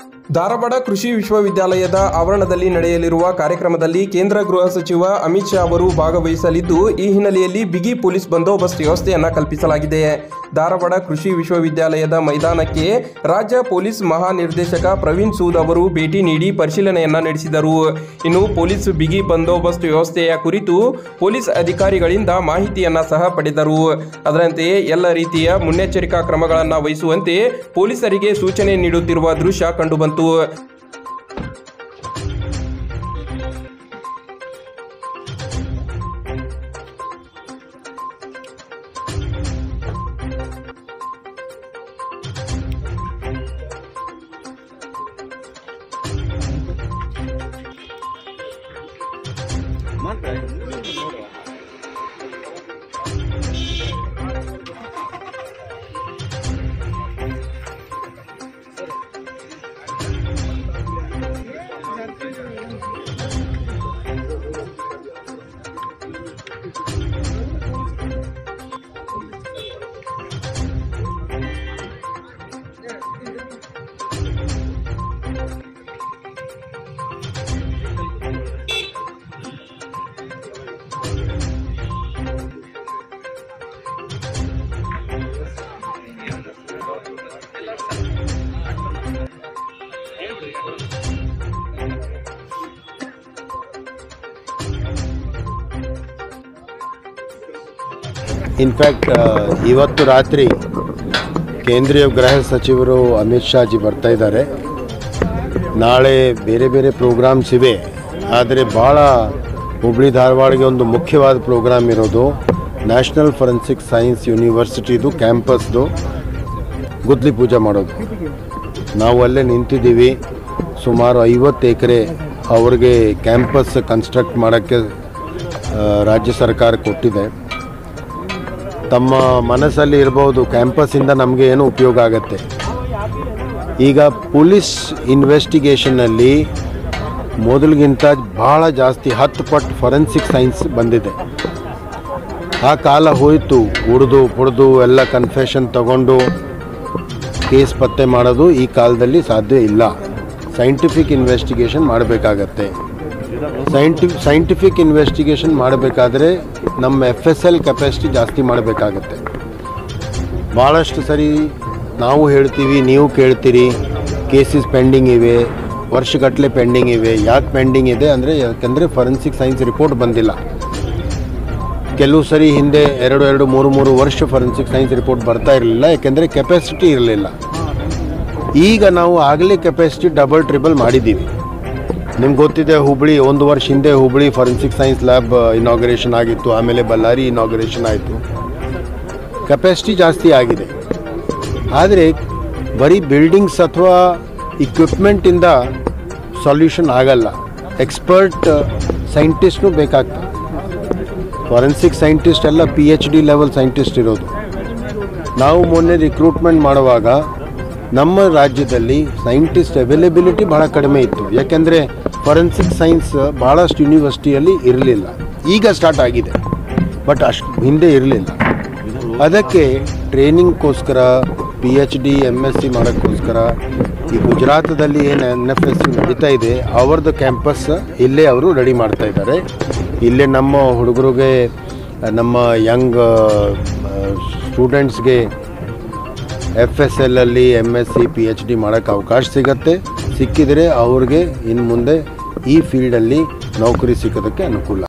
ಧಾರವಾಡ ಕೃಷಿ ವಿಶ್ವವಿದ್ಯಾಲಯದ ಆವರಣದಲ್ಲಿ ನಡೆಯಲಿರುವ ಕಾರ್ಯಕ್ರಮದಲ್ಲಿ ಕೇಂದ್ರ ಗೃಹ ಸಚಿವ ಅಮಿತ್ ಶಾ ಅವರು ಭಾಗವಹಿಸಲಿದ್ದು ಈ ಹಿನ್ನೆಲೆಯಲ್ಲಿ ಬಿಗಿ ಪೊಲೀಸ್ ಬಂದೋಬಸ್ತ್ ವ್ಯವಸ್ಥೆಯನ್ನ ಕಲ್ಪಿಸಲಾಗಿದೆ ಧಾರವಾಡ ಕೃಷಿ ವಿಶ್ವವಿದ್ಯಾಲಯದ ಮೈದಾನಕ್ಕೆ ರಾಜ್ಯ ಪೊಲೀಸ್ ಮಹಾನಿರ್ದೇಶಕ ಪ್ರವೀಣ್ ಸೂದ್ ಅವರು ಭೇಟಿ ನೀಡಿ ಪರಿಶೀಲನೆಯನ್ನ ನಡೆಸಿದರು ಇನ್ನು ಪೊಲೀಸ್ ಬಿಗಿ ಬಂದೋಬಸ್ತ್ ವ್ಯವಸ್ಥೆಯ ಕುರಿತು ಪೊಲೀಸ್ ಅಧಿಕಾರಿಗಳಿಂದ ಮಾಹಿತಿಯನ್ನ ಸಹ ಪಡೆದರು ಅದರಂತೆಯೇ ಎಲ್ಲ ರೀತಿಯ ಮುನ್ನೆಚ್ಚರಿಕಾ ಕ್ರಮಗಳನ್ನು ವಹಿಸುವಂತೆ ಪೊಲೀಸರಿಗೆ ಸೂಚನೆ ನೀಡುತ್ತಿರುವ ದೃಶ್ಯ ಕಂಡುಬಂತು ಇನ್ಫ್ಯಾಕ್ಟ್ ಇವತ್ತು ರಾತ್ರಿ ಕೇಂದ್ರೀಯ ಗೃಹ ಸಚಿವರು ಅಮಿತ್ ಶಾಜಿ ಬರ್ತಾ ಇದ್ದಾರೆ ನಾಳೆ ಬೇರೆ ಬೇರೆ ಪ್ರೋಗ್ರಾಮ್ಸ್ ಇವೆ ಆದರೆ ಭಾಳ ಹುಬ್ಳಿ ಧಾರವಾಡಿಗೆ ಒಂದು ಮುಖ್ಯವಾದ ಪ್ರೋಗ್ರಾಮ್ ಇರೋದು ನ್ಯಾಷನಲ್ ಫೊರೆನ್ಸಿಕ್ ಸೈನ್ಸ್ ಯೂನಿವರ್ಸಿಟಿದು ಕ್ಯಾಂಪಸ್ದು ಗುದ್ಲಿ ಪೂಜೆ ಮಾಡೋದು ನಾವು ಅಲ್ಲೇ ನಿಂತಿದ್ದೀವಿ ಸುಮಾರು ಐವತ್ತು ಎಕರೆ ಅವ್ರಿಗೆ ಕ್ಯಾಂಪಸ್ ಕನ್ಸ್ಟ್ರಕ್ಟ್ ಮಾಡೋಕ್ಕೆ ಆ, ರಾಜ್ಯ ಸರ್ಕಾರ ಕೊಟ್ಟಿದೆ ತಮ್ಮ ಮನಸ್ಸಲ್ಲಿ ಇರ್ಬೋದು ಕ್ಯಾಂಪಸ್ಸಿಂದ ನಮಗೆ ಏನು ಉಪಯೋಗ ಆಗುತ್ತೆ ಈಗ ಪೊಲೀಸ್ ಇನ್ವೆಸ್ಟಿಗೇಷನಲ್ಲಿ ಮೊದಲಿಗಿಂತ ಭಾಳ ಜಾಸ್ತಿ ಹತ್ತು ಪಟ್ಟು ಫೊರೆನ್ಸಿಕ್ ಸೈನ್ಸ್ ಬಂದಿದೆ ಆ ಕಾಲ ಹೋಯಿತು ಉಡ್ದು ಪುಡ್ದು ಎಲ್ಲ ಕನ್ಫೆಷನ್ ತಗೊಂಡು ಕೇಸ್ ಪತ್ತೆ ಮಾಡೋದು ಈ ಕಾಲದಲ್ಲಿ ಸಾಧ್ಯ ಇಲ್ಲ ಸೈಂಟಿಫಿಕ್ ಇನ್ವೆಸ್ಟಿಗೇಷನ್ ಮಾಡಬೇಕಾಗತ್ತೆ ಸೈಂಟಿ ಸೈಂಟಿಫಿಕ್ ಇನ್ವೆಸ್ಟಿಗೇಷನ್ ಮಾಡಬೇಕಾದ್ರೆ ನಮ್ಮ ಎಫ್ ಎಸ್ ಎಲ್ ಕೆಪಾಸಿಟಿ ಜಾಸ್ತಿ ಮಾಡಬೇಕಾಗತ್ತೆ ಭಾಳಷ್ಟು ಸರಿ ನಾವು ಹೇಳ್ತೀವಿ ನೀವು ಕೇಳ್ತೀರಿ ಕೇಸಸ್ ಪೆಂಡಿಂಗ್ ಇವೆ ವರ್ಷಗಟ್ಟಲೆ ಪೆಂಡಿಂಗ್ ಇವೆ ಯಾಕೆ ಪೆಂಡಿಂಗ್ ಇದೆ ಅಂದರೆ ಯಾಕಂದರೆ ಫೊರೆನ್ಸಿಕ್ ಸೈನ್ಸ್ ರಿಪೋರ್ಟ್ ಬಂದಿಲ್ಲ ಕೆಲವು ಸರಿ ಹಿಂದೆ ಎರಡು ಎರಡು ಮೂರು ಮೂರು ವರ್ಷ ಫೊರೆನ್ಸಿಕ್ ಸೈನ್ಸ್ ರಿಪೋರ್ಟ್ ಬರ್ತಾ ಇರಲಿಲ್ಲ ಯಾಕೆಂದರೆ ಕೆಪಾಸಿಟಿ ಇರಲಿಲ್ಲ ಈಗ ನಾವು ಆಗಲೇ ಕೆಪಾಸಿಟಿ ಡಬಲ್ ಟ್ರಿಬಲ್ ಮಾಡಿದ್ದೀವಿ ನಿಮ್ಗೆ ಗೊತ್ತಿದೆ ಹುಬ್ಳಿ ಒಂದು ವರ್ಷ ಹಿಂದೆ Hubli forensic science lab inauguration ಆಗಿತ್ತು ಆಮೇಲೆ ಬಳ್ಳಾರಿ ಇನಾಗ್ರೇಷನ್ ಆಯಿತು ಕೆಪಾಸಿಟಿ ಜಾಸ್ತಿ ಆಗಿದೆ ಆದರೆ ಬರೀ ಬಿಲ್ಡಿಂಗ್ಸ್ ಅಥವಾ ಇಕ್ವಿಪ್ಮೆಂಟಿಂದ ಸೊಲ್ಯೂಷನ್ ಆಗಲ್ಲ ಎಕ್ಸ್ಪರ್ಟ್ ಸೈಂಟಿಸ್ಟ್ನು ಬೇಕಾಗ್ತದೆ ಫೊರೆನ್ಸಿಕ್ ಸೈಂಟಿಸ್ಟ್ ಎಲ್ಲ P H D level scientist ಇರೋದು ನಾವು ಮೊನ್ನೆ ರಿಕ್ರೂಟ್ಮೆಂಟ್ ಮಾಡುವಾಗ ನಮ್ಮ ರಾಜ್ಯದಲ್ಲಿ ಸೈಂಟಿಸ್ಟ್ ಅವೈಲೇಬಿಲಿಟಿ ಬಹಳ ಕಡಿಮೆ ಇತ್ತು ಯಾಕೆಂದರೆ ಫೊರೆನ್ಸಿಕ್ ಸೈನ್ಸ್ ಭಾಳಷ್ಟು ಯೂನಿವರ್ಸಿಟಿಯಲ್ಲಿ ಇರಲಿಲ್ಲ ಈಗ ಸ್ಟಾರ್ಟ್ ಆಗಿದೆ ಬಟ್ ಅಷ್ಟು ಹಿಂದೆ ಇರಲಿಲ್ಲ ಅದಕ್ಕೆ ಟ್ರೈನಿಂಗ್ಗೋಸ್ಕರ P H D M S C ಮಾಡೋಕ್ಕೋಸ್ಕರ ಈ ಗುಜರಾತದಲ್ಲಿ ಏನು ಎನ್ ಎಫ್ ಎಸ್ ನಡೀತಾ ಇದೆ ಅವ್ರದ್ದು ಕ್ಯಾಂಪಸ್ ಇಲ್ಲೇ ಅವರು ರೆಡಿ ಮಾಡ್ತಾ ಇದ್ದಾರೆ ಇಲ್ಲೇ ನಮ್ಮ ಹುಡುಗರಿಗೆ ನಮ್ಮ ಯಂಗ್ ಸ್ಟೂಡೆಂಟ್ಸ್ಗೆ ಎಫ್ ಎಸ್ ಎಲ್ಲಲ್ಲಿ M S C P H D ಮಾಡೋಕ್ಕೆ ಅವಕಾಶ ಸಿಗತ್ತೆ ಸಿಕ್ಕಿದರೆ ಅವ್ರಿಗೆ ಇನ್ನು ಮುಂದೆ ಈ ಫೀಲ್ಡಲ್ಲಿ ನೌಕರಿ ಸಿಗೋದಕ್ಕೆ ಅನುಕೂಲ